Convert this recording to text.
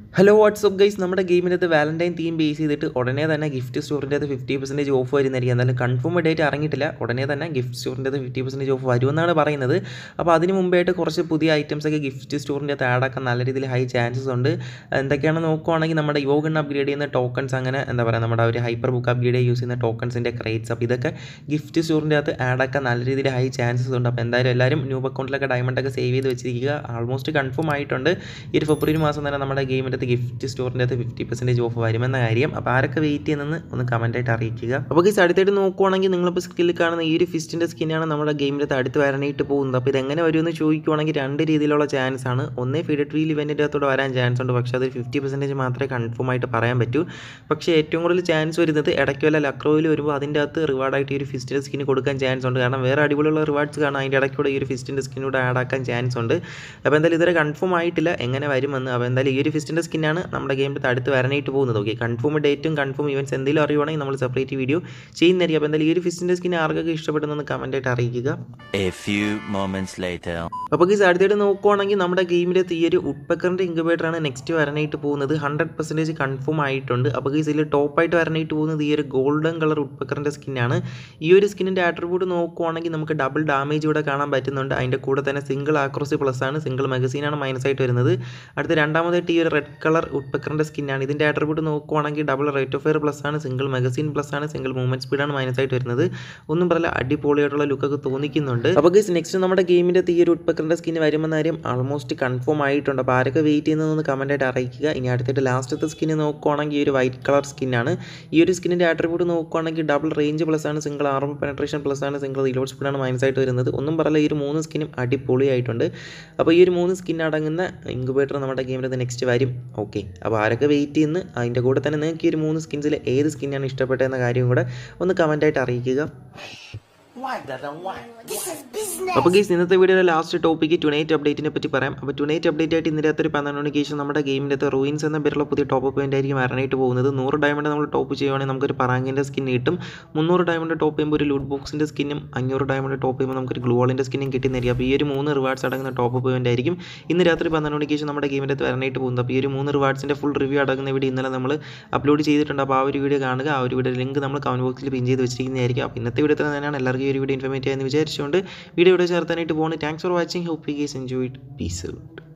Hello WhatsApp guys നമ്മുടെ ഗെയിമിനകത്ത് Valentine theme base ചെയ്തിട്ട് ഉടനെ തന്നെ ഗിഫ്റ്റ് സ്റ്റോറിൻ്റെ അത് ഫിഫ്റ്റി പെർസെൻറ്റേജ് ഓഫ് വരുന്നതായിരിക്കും എന്നാലും കൺഫേം ഡേറ്റ് ഇറങ്ങിയിട്ടില്ല ഉടനെ തന്നെ ഗിഫ്റ്റ് സ്റ്റോറിൻ്റെ അത് ഫിഫ്റ്റി പെർസെൻറ്റേജ് ഓഫ് വരുമെന്നാണ് പറയുന്നത് അപ്പോൾ അതിന് മുമ്പായിട്ട് കുറച്ച് പുതിയ ഐറ്റംസ് ഒക്കെ ഗിഫ്റ്റ് സ്റ്റോറിൻ്റെ അകത്ത് ആഡ് ആക്കാൻ നല്ല രീതിയിൽ ഹൈ ചാൻസസ് ഉണ്ട് എന്തൊക്കെയാണെന്ന് നോക്കുവാണെങ്കിൽ നമ്മുടെ യോഗൺ അപ്ഗ്രേഡ് ചെയ്യുന്ന ടോക്കൺസ് അങ്ങനെ എന്താ പറയുക നമ്മുടെ ഒരു ഹൈപ്പർ ബുക്ക് അപ്ഗ്രേഡ് യൂസ് ചെയ്യുന്ന ടോക്കൺസിൻ്റെ ക്രേറ്റ്സ് അപ്പോൾ ഇതൊക്കെ ഗിഫ്റ്റ് സ്റ്റോറിൻ്റെ അകത്ത് ആഡ് ആക്കാൻ നല്ല രീതിയിൽ ഹൈ ചാൻസസ് ഉണ്ട് അപ്പോൾ എന്തായാലും എല്ലാവരും ന്യൂ അക്കൗണ്ടിലൊക്കെ ഡയമണ്ട് ഒക്കെ സേവ് ചെയ്ത് വെച്ചിരിക്കുക ആൾമോസ്റ്റ് കൺഫേം ആയിട്ടുണ്ട് ഈ ഒരു ഫെബ്രുവരി മാസം തന്നെ നമ്മുടെ ഗെയിമിൻ്റെ അകത്ത് ഗിഫ്റ്റ് സ്റ്റോറിൻ്റെ അകത്ത് ഫിഫ്റ്റി പെർസെൻറ്റേജ് ഓഫ് വരുമെന്ന കാര്യം അപ്പോൾ ആരൊക്കെ വെയിറ്റ് ചെയ്യുന്നതെന്ന് ഒന്ന് കമൻറ്റായിട്ട് അറിയിക്കുക അപ്പോൾ ഈ അടുത്തായിട്ട് നോക്കുവാണെങ്കിൽ നിങ്ങളിപ്പോൾ സ്കില്ലിൽ കാണുന്ന ഈ ഒരു ഫിസ്റ്റിൻ്റെ സ്കിന്നാണ് നമ്മുടെ ഗെയിമിൻ്റെ അകത്ത് അടുത്ത് വരാനായിട്ട് പോകുന്നത് അപ്പോൾ ഇതെങ്ങനെ വരുമെന്ന് ചോദിക്കുവാണെങ്കിൽ രണ്ട് രീതിയിലുള്ള ചാൻസ് ആണ് ഒന്നേ ഫീഡ് ട്രീൽ ഇവൻറ്റിൻ്റെ അകത്തോടെ വരാൻ ചാൻസ് ഉണ്ട് പക്ഷേ അത് ഫിഫ്റ്റി പെർസെൻറ്റേജ് മാത്രമേ കൺഫേം ആയിട്ട് പറയാൻ പറ്റൂ പക്ഷേ ഏറ്റവും കൂടുതൽ ചാൻസ് വരുന്നത് ഇടയ്ക്ക് വല്ല ലക്രോയിൽ വരുമ്പോൾ അതിൻ്റെ അകത്ത് റിവാർഡായിട്ട് ഈ ഒരു ഫിസ്റ്റിൻ്റെ സ്കിന് കൊടുക്കാൻ ചാൻസ് ഉണ്ട് കാരണം വേറെ അടിപൊളിയുള്ള റിവാർഡ്സ് കാണാം അതിൻ്റെ ഇടയ്ക്കൂടെ ഈ ഒരു ഫിസ്റ്റിൻ്റെ സ്കിനൂടെ ആഡ് ആക്കാൻ ചാൻസ് ഉണ്ട് അപ്പോൾ എന്തായാലും ഇതുവരെ കൺഫേം ആയിട്ടില്ല എങ്ങനെ വരുമെന്ന് അപ്പോൾ എന്തായാലും ഈ ഒരു ഫിസ്റ്റിൻ്റെ സ്കിന്നാണ് നമ്മുടെ ഗെയിമിൻ്റെ അടുത്ത് വരാനായിട്ട് പോകുന്നത് ഓക്കെ കൺഫേം ഡേറ്റും കൺഫേം ഇവൻറ്റ്സ് എന്തെങ്കിലും അറിയുവാണെങ്കിൽ നമ്മൾ സെപ്പറേറ്റ് വീഡിയോ ചെയ്യുന്നതായിരിക്കും അപ്പോൾ എന്തായാലും ഈ ഒരു ഫിസ്റ്റിൻ്റെ സ്കിൻ ആർക്കൊക്കെ ഇഷ്ടപ്പെടുന്നതെന്ന് കമൻറ്റായിട്ട് അറിയിക്കുക A few moments later. അപ്പോൾ ഈ അടുത്തായിട്ട് നോക്കുവാണെങ്കിൽ നമ്മുടെ ഗെയിമിലെ ഈ ഒരു ഉഡ്പക്കറിൻ്റെ ഇൻക്യുബേറ്ററാണ് നെക്സ്റ്റ് വരാനായിട്ട് പോകുന്നത് ഹൺഡ്രഡ് പെർസെൻറ്റേജ് കൺഫേം ആയിട്ടുണ്ട് അപ്പോൾ ഈ ഇതിൽ ടോപ്പായിട്ട് വരാനായിട്ട് പോകുന്നത് ഈ ഒരു ഗോൾഡൻ കളർ ഉഡ്പക്കറിൻ്റെ സ്കിന്നാണ് ഈ ഒരു സ്കിന്നിൻ്റെ ആട്രിബ്യൂട്ട് നോക്കുവാണെങ്കിൽ നമുക്ക് ഡബിൾ ഡാമേജ് ഇവിടെ കാണാൻ പറ്റുന്നുണ്ട് അതിൻ്റെ കൂടെ തന്നെ സിംഗിൾ ആക്രോസി പ്ലസ് ആണ് സിംഗിൾ മെഗസീനാണ് മൈനസ് ആയിട്ട് വരുന്നത് അടുത്ത രണ്ടാമതായിട്ട് ഈ ഒരു റെഡ് കളർ ഉഡ്പക്കറിൻ്റെ സ്കിന്നാണ് ഇതിൻ്റെ ആട്രിബ്യൂട്ട് നോക്കുവാണെങ്കിൽ double rate of fire plus ആണ് സിംഗിൾ മെഗസീൻ പ്ലസ് ആണ് സിംഗിൾ മൂവ്മെൻറ്റ് സ്പീഡാണ് മൈനസ് ആയിട്ട് വരുന്നത് ഒന്നും പറയില്ല അടിപൊളിയായിട്ടുള്ള ലുക്കൊക്കെ തോന്നിക്കുന്നുണ്ട് അപ്പോൾ ഗൈസ് നെക്സ്റ്റ് നമ്മുടെ ഗെയിമിൻ്റെ ഈ ഒരു ഉഡ്പക്കറിൻ്റെ സ്കിൻ വരുമെന്ന കാര്യം ആൾമോസ്റ്റ് കൺഫേം ആയിട്ടുണ്ട് അപ്പോൾ ആരൊക്കെ വെയിറ്റ് ചെയ്യുന്നതെന്ന് കമൻറ്റായിട്ട് അറിയിക്കുക ഇനി അടുത്തായിട്ട് ലാസ്റ്റത്തെ സ്കിന്ന് നോക്കുവാണെങ്കിൽ ഈ ഒരു വൈറ്റ് കളർ സ്കിന്നാണ് ഈ ഒരു സ്കിന്നിൻ്റെ ആട്രിബ്യൂട്ട് നോക്കുവാണെങ്കിൽ ഡബിൾ റേഞ്ച് പ്ലസ് ആണ് സിംഗിൾ ആർമർ പെനട്രേഷൻ പ്ലസ് ആണ് സിംഗിൾ റീലോഡ് സ്പീഡാണ് മൈനസ് ആയിട്ട് വരുന്നത് ഒന്നും പറയില്ല ഈ ഒരു മൂന്ന് സ്കിന്നും അടിപൊളിയായിട്ടുണ്ട് അപ്പോൾ ഈ ഒരു മൂന്ന് സ്കിൻ അടങ്ങുന്ന ഇൻക്യുബേറ്റർ നമ്മുടെ ഗെയിമിൽ നെക്സ്റ്റ് വരും ഓക്കെ അപ്പോൾ ആരൊക്കെ വെയിറ്റ് ചെയ്യുന്നു അതിൻ്റെ കൂടെ തന്നെ നിങ്ങൾക്ക് ഈ ഒരു മൂന്ന് സ്കിൻസിൽ ഏത് സ്കിന്നാണ് ഇഷ്ടപ്പെട്ടതെന്ന കാര്യം കൂടെ ഒന്ന് കമൻറ്റായിട്ട് അറിയിക്കുക This is business. അപ്പോൾ ഗീസ് ഇന്നത്തെ വീഡിയോയുടെ ലാസ്റ്റ് ടോപ്പിക്ക് ടുനൈറ്റ് അപ്ഡേറ്റിനെ പറ്റി പറയാം അപ്പോൾ ടുനൈറ്റ് അപ്ഡേറ്റ് ആയിട്ട് ഇന്ന് രാത്രി പന്ത്രണ്ട് മണിക്ക് ശേഷം നമ്മുടെ ഗെയിമിൻ്റെ അകത്ത് റൂയിൻസ് എന്ന പേരുള്ള പുതിയ ടോപ്പ് പോയിന്റ് ആയിരിക്കും വരാനായിട്ട് പോകുന്നത് നൂറ് ഡയമണ്ട് നമ്മൾ ടോപ്പ് ചെയ്യുവാണെങ്കിൽ നമുക്കൊരു പറാങ്കിൻ്റെ സ്കിൻ കിട്ടും മുന്നൂറ് ഡയമണ്ട് ടോപ്പ് ചെയ്യുമ്പോൾ ഒരു ലൂട്ട് ബോക്സിൻ്റെ സ്കിന്നും അഞ്ഞൂറ് ഡയമണ്ട് ടോപ്പ് ചെയ്യുമ്പോൾ നമുക്കൊരു ഗ്ലൂവാളിൻ്റെ സ്കിന്നും കിട്ടുന്നതായിരിക്കും അപ്പോൾ ഈ ഒരു മൂന്ന് റിവാർഡ്സ് അടങ്ങുന്ന ടോപ്പ് പോയിന്റ് ആയിരിക്കും ഇന്ന് രാത്രി പന്ത്രണ്ട് മണിക്ക് ശേഷം നമ്മുടെ ഗെയിമിൻ്റെ അകത്ത് വരാനായിട്ട് പോകുന്നത് അപ്പോൾ ഈ ഒരു മൂന്ന് റിവാർഡ്സിൻ്റെ ഫുൾ റിവ്യൂ അടങ്ങുന്ന വീഡിയോ ഇന്നലെ നമ്മൾ അപ്ലോഡ് ചെയ്തിട്ടുണ്ട് അപ്പോൾ ആ ഒരു വീഡിയോ കാണുക ആ ഒരു വീഡിയോ ലിങ്ക് നമ്മൾ കമൻറ്റ് ബോക്സിൽ പിൻ ചെയ്ത് വെച്ചിരിക്കുന്നതായിരിക്കും അപ്പോൾ ഇന്നത്തെ വീഡിയോ തന്നെയാണ് എല്ലാവർക്കും ഈ ഒരു വീഡിയോ ഇൻഫർമേറ്റീവ് എന്ന് വിചാരിച്ചുകൊണ്ട് വീഡിയോ ഇവിടെ ചേർത്താനായിട്ട് പോകുന്നത് thanks for watching hope you guys enjoy peace out